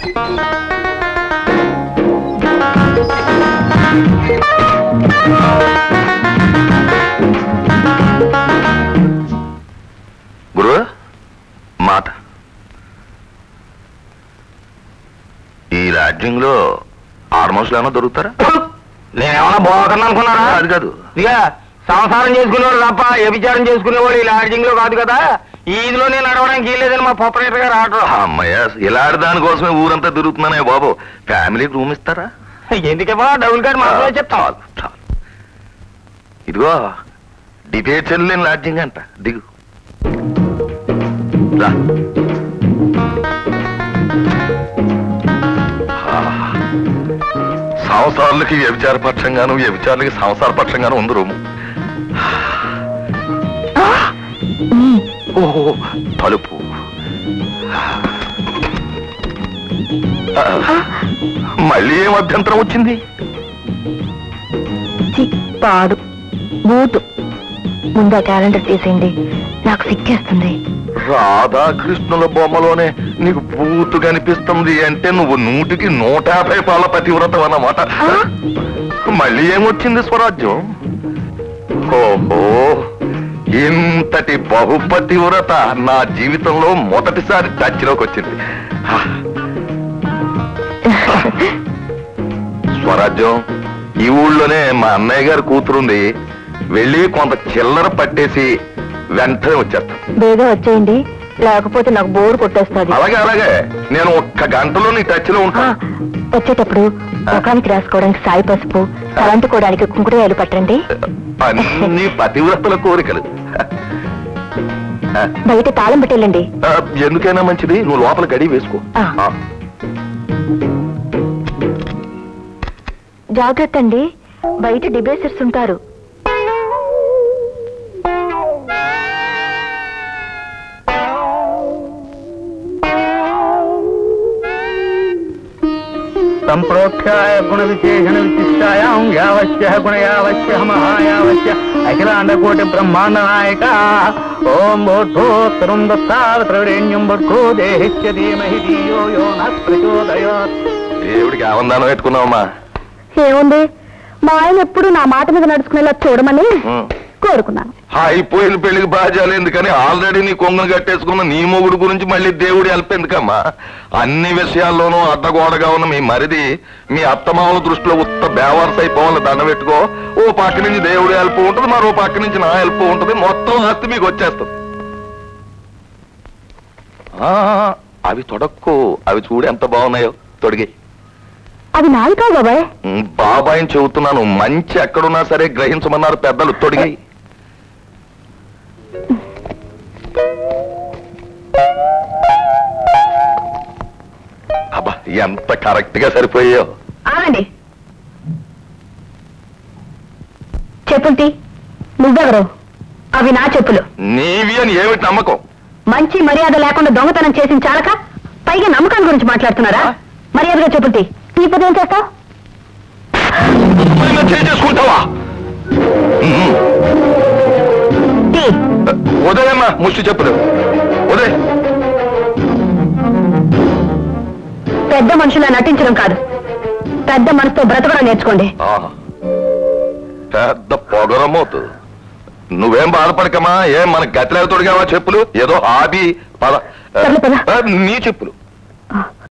గురు మాట ఈ రాజ్యంలో ఆల్మోస్ట్ ఏమైనా దొరుకుతారా నేనేమన్నా బాగుంటుంది అనుకున్నారా అది కాదు ఇక సంసారం చేసుకునేవాడు తప్ప వ్యభిచారం చేసుకునేవాడు ఈ లాడ్జింగ్ లో కాదు కదా ఈ ఇదిలో నేను నడవడానికి వీల్లేదని మా పొపరేటర్ గారు ఆర్డర్ అమ్మయ్య ఇలాంటి దానికోసమే ఊరంతా తిరుగుతున్నానే బాబు ఫ్యామిలీకి రూమ్ ఇస్తారా ఎందుకేమో డబుల్ కార్డ్ మాత్రమే చెప్తాం చాలు, చాలు. ఇదిగో డిబేట్ చెల్లేని లాడ్జింగ్ అంట దిగు రా ఆ, సంవత్సరాలకి వ్యభిచార పక్షంగాను వ్యభిచారులకి సంవత్సర పక్షంగాను ఉంది రూము ఓహో తలుపు ఆ, మళ్ళీ ఏం అభ్యంతరం వచ్చింది చి, పాడు బూతు ముందు ఆ క్యాలెండర్ తీసేయండి నాకు సిక్కేస్తుంది రాధాకృష్ణుల బొమ్మలోనే నీకు బూతు కనిపిస్తుంది అంటే నువ్వు నూటికి నూట యాభై పాల పతివ్రతం అన్నమాట ఆ? మళ్ళీ ఏమొచ్చింది స్వరాజ్యం ఓహో ఇంతటి బహుపతివ్రత నా జీవితంలో మొదటిసారి టచ్లోకి వచ్చింది హా. స్వరాజ్యం ఈ ఊళ్ళోనే మా అన్నయ్య గారి కూతురుంది వెళ్ళి కొంత చిల్లర పట్టేసి వెంటనే వచ్చేస్తాను బేగా వచ్చేయండి లేకపోతే నాకు బోర్ కొట్టేస్తుంది అలాగే అలాగే నేను ఒక్క గంటలో నీ టచ్ లో ఆ, ఉంటాను వచ్చేటప్పుడు ముఖానికి రాసుకోవడానికి సాయి పసుపు తలంటుకోవడానికి కుంకుడుకాయలు పట్టండి అన్ని పతివ్రతల కోరికలు బయట తాళం పెట్టేళ్ళండి ఆ, ఎందుకైనా మంచిది నువ్వు లోపల గడి వేసుకో ఆ. ఆ. జాగ్రత్త అండి బయట డిబేసర్స్ ఉంటారు సంప్రోక్షాయ గుణ విశేషణ విశిష్టాయాం యావశ్య గుణ యావశ్య మహాయావశ్య అఖిలాండకోటి బ్రహ్మాండ నాయక ఓం బోధోత్తరం దత్తావత్రేణ్యం బర్గో దేహిత్య ధీమహి ధియో యో న ప్రచోదయాత్ దేవుడికి ఆవందానం పెట్టుకున్నావమ్మా ఏముంది మా ఆయన ఎప్పుడు నా మాట మీద నడుచుకునేలా చూడమని ఉం. కోరుకున్నాను అయిపోయిన పెళ్లికి బాధ్యాలు ఎందుకని ఆల్రెడీ నీ కొంగను కట్టేసుకున్న నీ మొగుడు గురించి మళ్ళీ దేవుడి హెల్ప్ ఎందుకమ్మా అన్ని విషయాల్లోనూ అడ్డగోడగా ఉన్న మీ మరిది మీ అత్తమామల దృష్టిలో ఉత్త బేవర్స్ అయిపోవాలి దండ పెట్టుకో ఓ పక్క నుంచి దేవుడి హెల్ప్ ఉంటుంది మరో పక్క నుంచి నా హెల్ప్ ఉంటుంది మొత్తం ఆస్తి మీకు వచ్చేస్తుంది ఆ, అవి తొడక్కు అవి చూడు ఎంత బాగున్నాయో తొడిగి అవి నావి కావు బాబాయ్ బాబాయిని చెబుతున్నాను మంచి ఎక్కడున్నా సరే గ్రహించమన్నారు పెద్దలు తొడిగి అబ్బా ఎంత కరెక్ట్ గా సరిపోయాయో ఆగండి చెప్పుంటి నువ్వెవరు అవి నా చెప్పులు నీవి అని ఏమిటి నమ్మకం మంచి మర్యాద లేకుండా దొంగతనం చేసిన చాలక పైగా నమ్మకం గురించి మాట్లాడుతున్నారా మర్యాదగా చెప్పుంటి నీ పది ఏం చేస్తావు ఏమైనా చేసుకుంటావా ఉమ్. టీ ఉదయమ్మా ముష్టి చెప్పులు ఉదయ్ పెద్ద మనుషులా నటించడం కాదు పెద్ద మనసుతో బ్రతకడం నేర్చుకోండి ఆహా. పెద్ద పొగరమోతు నువ్వేం బాధపడకమా ఏం మన గతిలేక తొడిగావా చెప్పులు ఏదో హాబీ పద సర్లే, పద. ఆ, నీ చెప్పులు